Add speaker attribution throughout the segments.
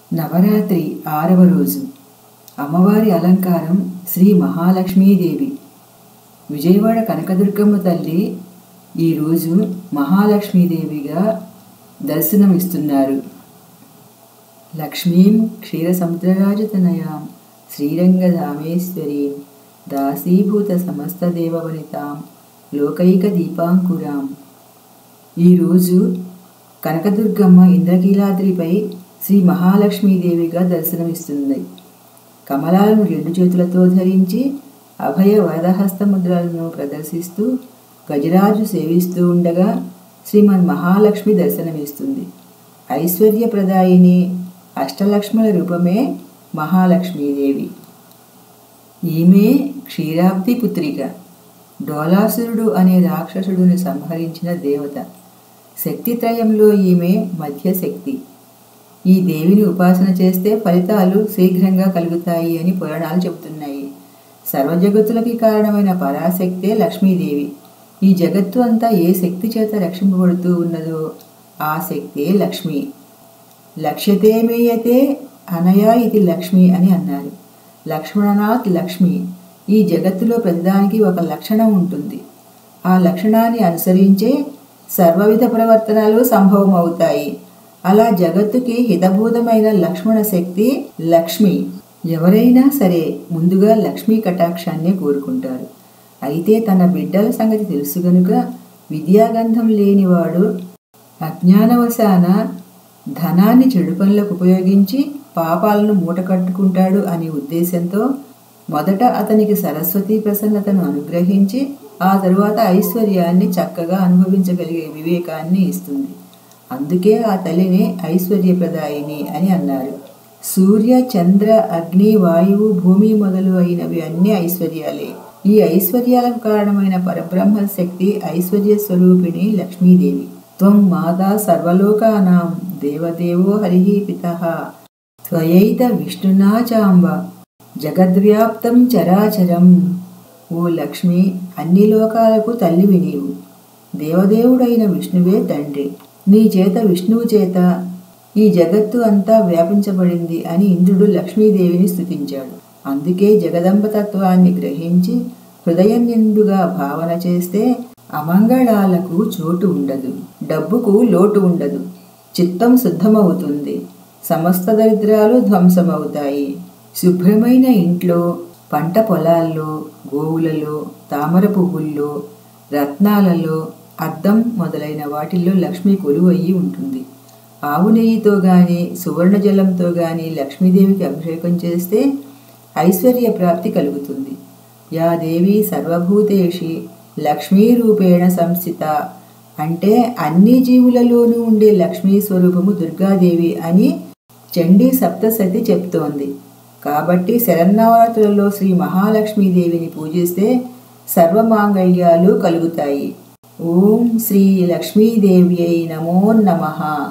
Speaker 1: నవరాత్రి ఆరవ రోజు అమ్మవారి అలంకారం శ్రీ మహాలక్ష్మీదేవి విజయవాడ కనకదుర్గమ్మ తల్లి ఈరోజు మహాలక్ష్మీదేవిగా దర్శనమిస్తున్నారు లక్ష్మీం క్షీరసముద్రరాజతనయాం శ్రీరంగధామేశ్వరీం దాసీభూత సమస్త దేవవనితాం లోకైక దీపాంకురాం ఈరోజు కనకదుర్గమ్మ ఇంద్రకీలాద్రిపై శ్రీ మహాలక్ష్మీదేవిగా దర్శనమిస్తుంది కమలాలను రెండు చేతులతో ధరించి అభయ వరదహస్త ముద్రలను ప్రదర్శిస్తూ గజరాజు సేవిస్తూ ఉండగా శ్రీమన్ మహాలక్ష్మి దర్శనమిస్తుంది ఐశ్వర్యప్రదాయిని అష్టలక్ష్ముల రూపమే మహాలక్ష్మీదేవి ఈమె క్షీరాబ్ది పుత్రిక డోలాసురుడు అనే రాక్షసుడిని సంహరించిన దేవత శక్తిత్రయంలో ఈమె మధ్యశక్తి ఈ దేవిని ఉపాసన చేస్తే ఫలితాలు శీఘ్రంగా కలుగుతాయి అని పురాణాలు చెబుతున్నాయి సర్వజగత్తులకి కారణమైన పరాశక్తే లక్ష్మీదేవి ఈ జగత్తు అంతా ఏ శక్తి చేత రక్షింపబడుతూ ఉన్నదో ఆ శక్తే లక్ష్మి లక్ష్యతే మేయతే అనయా ఇది లక్ష్మి అని అన్నారు లక్ష్మణనాథ్ లక్ష్మి ఈ జగత్తులో ప్రతిదానికి ఒక లక్షణం ఉంటుంది ఆ లక్షణాన్ని అనుసరించే సర్వవిధ ప్రవర్తనలు సంభవం అవుతాయి అలా జగత్తుకి హితభూతమైన లక్ష్మణ శక్తి లక్ష్మి ఎవరైనా సరే ముందుగా లక్ష్మీ కటాక్షాన్ని కోరుకుంటారు అయితే తన బిడ్డల సంగతి తెలుసు గనుక విద్యాగంధం లేనివాడు అజ్ఞానవశాన ధనాన్ని చెడు పనులకు ఉపయోగించి పాపాలను మూట కట్టుకుంటాడు అనే ఉద్దేశంతో మొదట అతనికి సరస్వతి ప్రసన్నతను అనుగ్రహించి ఆ తరువాత ఐశ్వర్యాన్ని చక్కగా అనుభవించగలిగే వివేకాన్ని ఇస్తుంది అందుకే ఆ తల్లిని ఐశ్వర్యప్రదాయిని అని అన్నారు సూర్య చంద్ర అగ్ని వాయువు భూమి మొదలు అయినవి అన్ని ఐశ్వర్యాలే ఈ ఐశ్వర్యాలకు కారణమైన పరబ్రహ్మ శక్తి ఐశ్వర్య స్వరూపిణి లక్ష్మీదేవి త్వం మాతా సర్వలోకానాం దేవదేవో హరి పిత త్వయైత విష్ణునా చాంబ జగద్వ్యాప్తం చరాచరం ఓ లక్ష్మి అన్ని లోకాలకు తల్లివి నీవు దేవదేవుడైన విష్ణువే తండ్రి నీ చేత విష్ణువు చేత ఈ జగత్తు అంతా వ్యాపించబడింది అని ఇంద్రుడు లక్ష్మీదేవిని స్థుతించాడు అందుకే జగదంబతత్వాన్ని గ్రహించి హృదయం నిండుగా భావన చేస్తే అమంగళాలకు చోటు ఉండదు డబ్బుకు లోటు ఉండదు చిత్తం శుద్ధమవుతుంది సమస్త దరిద్రాలు ధ్వంసమవుతాయి శుభ్రమైన ఇంట్లో పంట పొలాల్లో గోవులలో తామర పువ్వుల్లో రత్నాలలో అద్దం మొదలైన వాటిల్లో లక్ష్మి కొలువయ్యి ఉంటుంది ఆవు నెయ్యితో గాని సువర్ణ జలంతో గాని లక్ష్మీదేవికి అభిషేకం చేస్తే ఐశ్వర్య ప్రాప్తి కలుగుతుంది యా దేవి సర్వభూతేషి లక్ష్మీ రూపేణ సంస్థిత అంటే అన్ని జీవులలోనూ ఉండే లక్ష్మీ స్వరూపము దుర్గాదేవి అని చండీ సప్తసతి చెప్తోంది కాబట్టి శరన్నవరాత్రులలో శ్రీ మహాలక్ష్మీదేవిని పూజిస్తే సర్వమాంగళ్యాలు కలుగుతాయి ఓం శ్రీ లక్ష్మీదేవ్యై నమో నమ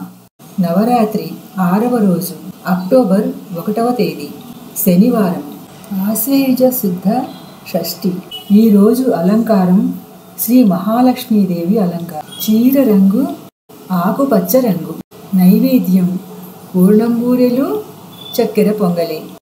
Speaker 1: నవరాత్రి ఆరవ రోజు అక్టోబర్ ఒకటవ తేదీ శనివారం ఆశ్వేయుజ శుద్ధ షష్ఠి ఈ రోజు అలంకారం శ్రీ మహాలక్ష్మీదేవి అలంకారం చీర రంగు ఆకుపచ్చ రంగు నైవేద్యం పూర్ణంబూరెలు చక్కెర పొంగలి